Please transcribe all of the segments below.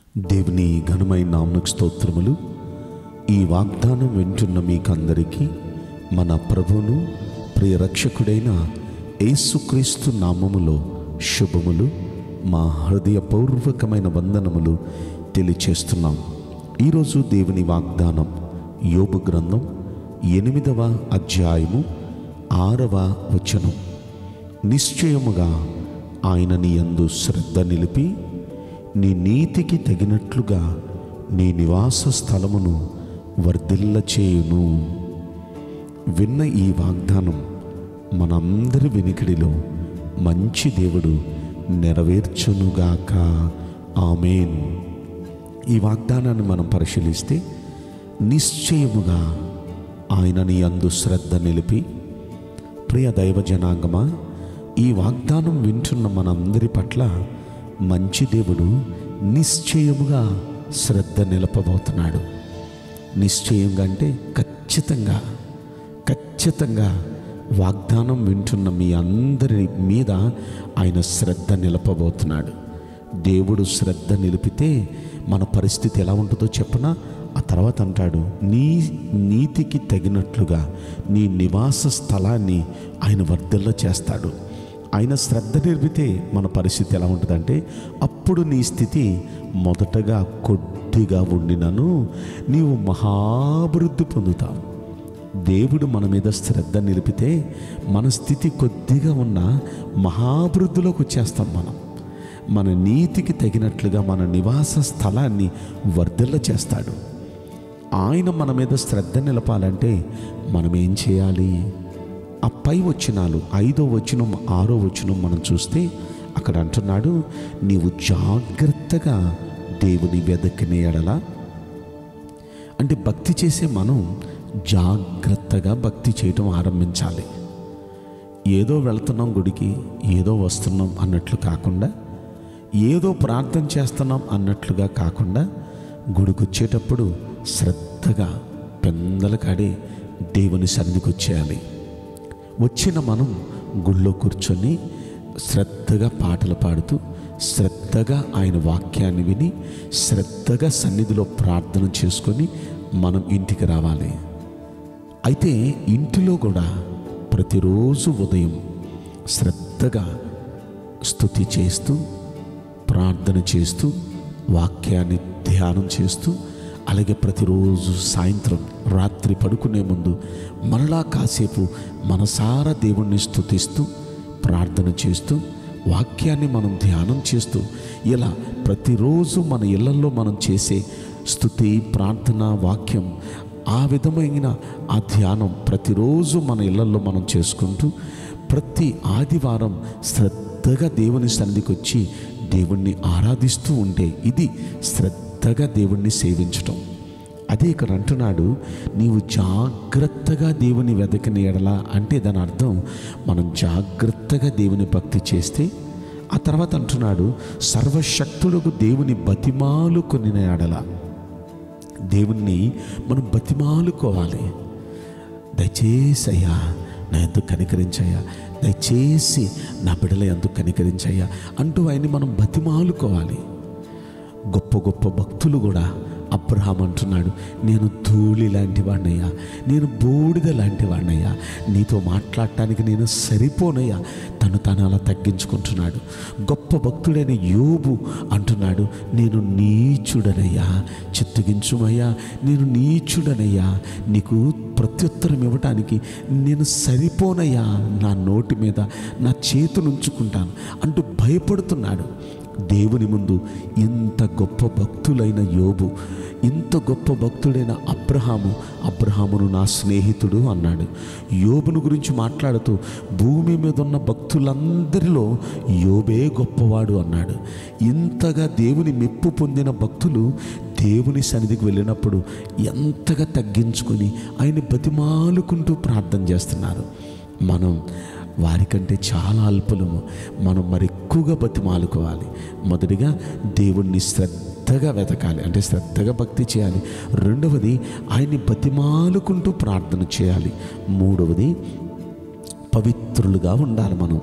దేవుని ఘనమైన నామకు స్తోత్రములు ఈ వాగ్దానం వింటున్న మీకందరికీ మన ప్రభువును ప్రియ రక్షకుడైన యేసుక్రీస్తు నామములో శుభములు మా హృదయపూర్వకమైన వందనములు తెలియచేస్తున్నాం ఈరోజు దేవుని వాగ్దానం యోబు గ్రంథం ఎనిమిదవ అధ్యాయము ఆరవ వచనం నిశ్చయముగా ఆయన నీ యందు శ్రద్ధ నిలిపి నీ నీతికి తగినట్లుగా నీ నివాస స్థలమును వర్ధిల్ల చేయును విన్న ఈ వాగ్దానం మనందరి వెనికిడిలో మంచి దేవుడు నెరవేర్చునుగాక ఆమెన్ ఈ వాగ్దానాన్ని మనం పరిశీలిస్తే నిశ్చయముగా ఆయన నీ అందు శ్రద్ధ నిలిపి ప్రియ దైవ జనాంగమా ఈ వాగ్దానం వింటున్న మనందరి పట్ల మంచి దేవుడు నిశ్చయముగా శ్రద్ధ నిలపబోతున్నాడు నిశ్చయంగా అంటే ఖచ్చితంగా ఖచ్చితంగా వాగ్దానం వింటున్న మీ అందరి మీద ఆయన శ్రద్ధ నిలపబోతున్నాడు దేవుడు శ్రద్ధ నిలిపితే మన పరిస్థితి ఎలా ఉంటుందో చెప్పనా ఆ తర్వాత అంటాడు నీ నీతికి తగినట్లుగా నీ నివాస స్థలాన్ని ఆయన వర్ధిల్ల చేస్తాడు ఆయన శ్రద్ధ నిలిపితే మన పరిస్థితి ఎలా ఉంటుందంటే అప్పుడు నీ స్థితి మొదటగా కొద్దిగా ఉండినను నీవు మహాభివృద్ధి పొందుతావు దేవుడు మన మీద శ్రద్ధ నిలిపితే మన స్థితి కొద్దిగా ఉన్న మహాభివృద్ధిలోకి వచ్చేస్తాం మనం మన నీతికి తగినట్లుగా మన నివాస స్థలాన్ని వర్ధిల్ల చేస్తాడు ఆయన మన మీద శ్రద్ధ నిలపాలంటే మనం ఏం చేయాలి ఆ పై వచనాలు ఐదో వచనం ఆరో వచనం మనం చూస్తే అక్కడ అంటున్నాడు నీవు జాగ్రత్తగా దేవుని వెదకిన ఎడల అంటే భక్తి చేసే మనం జాగ్రత్తగా భక్తి చేయటం ఆరంభించాలి ఏదో వెళ్తున్నాం గుడికి ఏదో వస్తున్నాం అన్నట్లు కాకుండా ఏదో ప్రార్థన చేస్తున్నాం అన్నట్లుగా కాకుండా గుడికి వచ్చేటప్పుడు శ్రద్ధగా పెందల కాడే దేవుని సన్నిధికి వచ్చేయాలి వచ్చిన మనం గుళ్ళో కూర్చొని శ్రద్ధగా పాటలు పాడుతూ శ్రద్ధగా ఆయన వాక్యాన్ని విని శ్రద్ధగా సన్నిధిలో ప్రార్థన చేసుకొని మనం ఇంటికి రావాలి అయితే ఇంటిలో కూడా ప్రతిరోజు ఉదయం శ్రద్ధగా స్తుతి చేస్తూ ప్రార్థన చేస్తూ వాక్యాన్ని ధ్యానం చేస్తూ అలాగే ప్రతిరోజు సాయంత్రం రాత్రి పడుకునే ముందు మరలా కాసేపు మనసారా దేవుణ్ణి స్తుతిస్తూ ప్రార్థన చేస్తూ వాక్యాన్ని మనం ధ్యానం చేస్తూ ఇలా ప్రతిరోజు మన ఇళ్లలో మనం చేసే స్థుతి ప్రార్థన వాక్యం ఆ విధమైన ఆ ధ్యానం ప్రతిరోజు మన ఇళ్లలో మనం చేసుకుంటూ ప్రతి ఆదివారం శ్రద్ధగా దేవుని సన్నిధికి వచ్చి దేవుణ్ణి ఆరాధిస్తూ ఉంటే ఇది శ్రద్ధగా దేవుణ్ణి సేవించటం అదే ఇక్కడ అంటున్నాడు నీవు జాగ్రత్తగా దేవుని వెదకని ఎడలా అంటే దాని అర్థం మనం జాగ్రత్తగా దేవుని భక్తి చేస్తే ఆ తర్వాత అంటున్నాడు సర్వశక్తులకు దేవుని బతిమాలు కొనిన ఎడల దేవుణ్ణి మనం బతిమాలుకోవాలి దయచేసి అయ్యా నా ఎందుకు కనికరించయ్యా దయచేసి నా బిడ్డల ఎందుకు కనికరించయ్యా అంటూ ఆయన్ని మనం బతిమాలుకోవాలి గొప్ప గొప్ప భక్తులు కూడా అబ్రహాం అంటున్నాడు నేను ధూళి లాంటి వాడినయ్యా నేను బూడిద లాంటి వాడినయ్యా నీతో మాట్లాడటానికి నేను సరిపోనయ్యా తను తను అలా తగ్గించుకుంటున్నాడు గొప్ప భక్తుడైన యోబు అంటున్నాడు నేను నీచుడనయ్యా చిత్తగించుమయ్యా నేను నీచుడనయ్యా నీకు ప్రత్యుత్తరం ఇవ్వటానికి నేను సరిపోనయ్యా నా నోటి మీద నా చేతులు ఉంచుకుంటాను అంటూ భయపడుతున్నాడు దేవుని ముందు ఇంత గొప్ప భక్తులైన యోబు ఇంత గొప్ప భక్తుడైన అబ్రహాము అబ్రహామును నా స్నేహితుడు అన్నాడు యోబును గురించి మాట్లాడుతూ భూమి మీద ఉన్న భక్తులందరిలో యోబే గొప్పవాడు అన్నాడు ఇంతగా దేవుని మెప్పు పొందిన భక్తులు దేవుని సన్నిధికి వెళ్ళినప్పుడు ఎంతగా తగ్గించుకొని ఆయన బతిమాలుకుంటూ ప్రార్థన చేస్తున్నారు మనం వారికంటే చాలా అల్పులము మనం మరి ఎక్కువగా బతిమాలుకోవాలి మొదటిగా దేవుణ్ణి శ్రద్ధగా వెతకాలి అంటే శ్రద్ధగా భక్తి చేయాలి రెండవది ఆయన్ని బతిమాలుకుంటూ ప్రార్థన చేయాలి మూడవది పవిత్రులుగా ఉండాలి మనం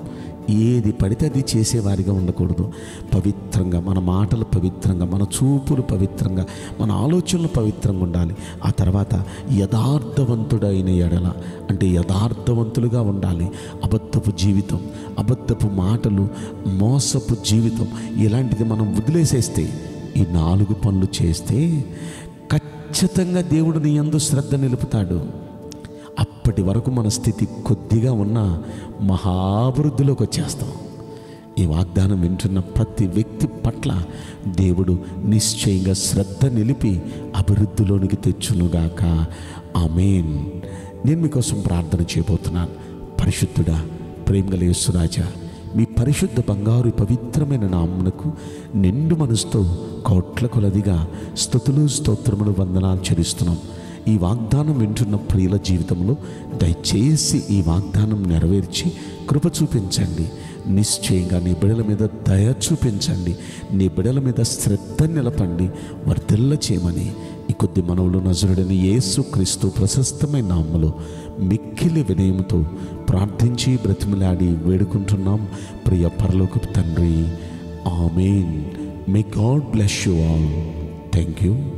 ఏది పడితే అది చేసేవారిగా ఉండకూడదు పవిత్రంగా మన మాటలు పవిత్రంగా మన చూపులు పవిత్రంగా మన ఆలోచనలు పవిత్రంగా ఉండాలి ఆ తర్వాత యథార్థవంతుడైన ఎడల అంటే యథార్థవంతులుగా ఉండాలి అబద్ధపు జీవితం అబద్ధపు మాటలు మోసపు జీవితం ఇలాంటిది మనం వదిలేసేస్తే ఈ నాలుగు పనులు చేస్తే ఖచ్చితంగా దేవుడు నీ యందు శ్రద్ధ నిలుపుతాడు అప్పటి వరకు మన స్థితి కొద్దిగా ఉన్న మహాభివృద్ధిలోకి వచ్చేస్తాం ఈ వాగ్దానం వింటున్న ప్రతి వ్యక్తి పట్ల దేవుడు నిశ్చయంగా శ్రద్ధ నిలిపి అభివృద్ధిలోనికి తెచ్చునుగాక ఆమెన్ నేను మీకోసం ప్రార్థన చేయబోతున్నాను పరిశుద్ధుడా ప్రేమగల యేసురాజా మీ పరిశుద్ధ బంగారు పవిత్రమైన నామునకు నిండు మనసుతో కోట్ల కొలదిగా స్థుతులు స్తోత్రములు వందనాలు చెల్లిస్తున్నాం ఈ వాగ్దానం వింటున్న ప్రియుల జీవితంలో దయచేసి ఈ వాగ్దానం నెరవేర్చి కృప చూపించండి నిశ్చయంగా నీ బిడల మీద దయ చూపించండి నీ బిడల మీద శ్రద్ధ నిలపండి వర్ధిల్ల చేయమని ఈ కొద్ది మనవులు నజరుడని యేసు క్రీస్తు ప్రశస్తమైన నామములో మిక్కిలి వినయముతో ప్రార్థించి బ్రతిమలాడి వేడుకుంటున్నాం ప్రియ పరలోకపు తండ్రి amen may God bless you all thank you